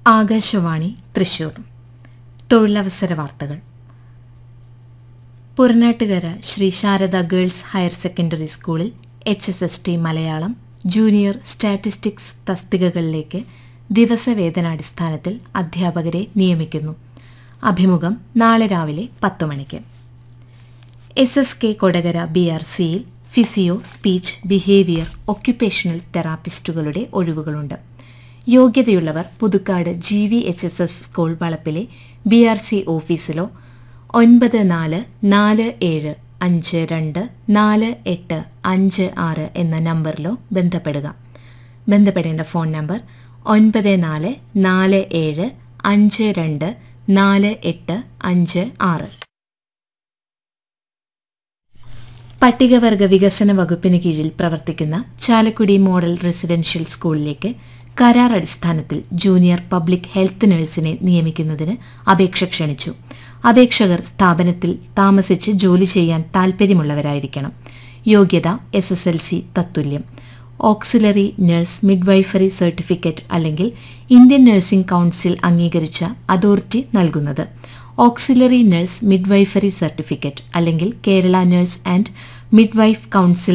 ആകാശവാണി തൃശൂർ തൊഴിലവസര വാർത്തകൾ Puranattukara Sree Sarada girls higher secondary സ്കൂളിൽ H S S T Malayalam junior statistics തസ്തികകളിലേക്ക് ദിവസവേതനാടിസ്ഥാനത്തിൽ അധ്യാപകരെ നിയമിക്കുന്നു അഭിമുഖം നാളെ രാവിലെ പത്ത് മണിക്ക് S S K Kodakara B R സിയിൽ ഫിസിയോ സ്പീച്ച് ബിഹേവിയർ ഒക്യുപേഷണൽ തെറാപ്പിസ്റ്റുകളുടെ ഒഴിവുകളുണ്ട് യോഗ്യതയുള്ളവർ Puthukkad G V H S S school വളപ്പിലെ ബി ആർ സി ഓഫീസിലോ ഒൻപത് നാല് നാല് ഏഴ് അഞ്ച് രണ്ട് നാല് എട്ട് അഞ്ച് ആറ് എന്ന നമ്പറിലോ ബന്ധപ്പെടുക ബന്ധപ്പെടേണ്ട ഫോൺ നമ്പർ ഒൻപത് നാല് നാല് ഏഴ് അഞ്ച് രണ്ട് നാല് എട്ട് അഞ്ച് ആറ് പട്ടികവർഗ വികസന വകുപ്പിന് കീഴിൽ പ്രവർത്തിക്കുന്ന ചാലക്കുടി മോഡൽ റെസിഡൻഷ്യൽ സ്കൂളിലേക്ക് കരാർ അടിസ്ഥാനത്തിൽ ജൂനിയർ പബ്ലിക് ഹെൽത്ത് നഴ്സിനെ നിയമിക്കുന്നതിന് അപേക്ഷ ക്ഷണിച്ചു അപേക്ഷകർ സ്ഥാപനത്തിൽ താമസിച്ച് ജോലി ചെയ്യാൻ താൽപ്പര്യമുള്ളവരായിരിക്കണം യോഗ്യത എസ് എസ് എൽ സി തത്തുല്യം ഓക്സിലറി നഴ്സ് മിഡ്വൈഫറി സർട്ടിഫിക്കറ്റ് അല്ലെങ്കിൽ ഇന്ത്യൻ നഴ്സിംഗ് കൗൺസിൽ അംഗീകരിച്ച അതോറിറ്റി നൽകുന്നത് ഓക്സിലറി നഴ്സ് മിഡ്വൈഫറി സർട്ടിഫിക്കറ്റ് അല്ലെങ്കിൽ Kerala nurse and midwife council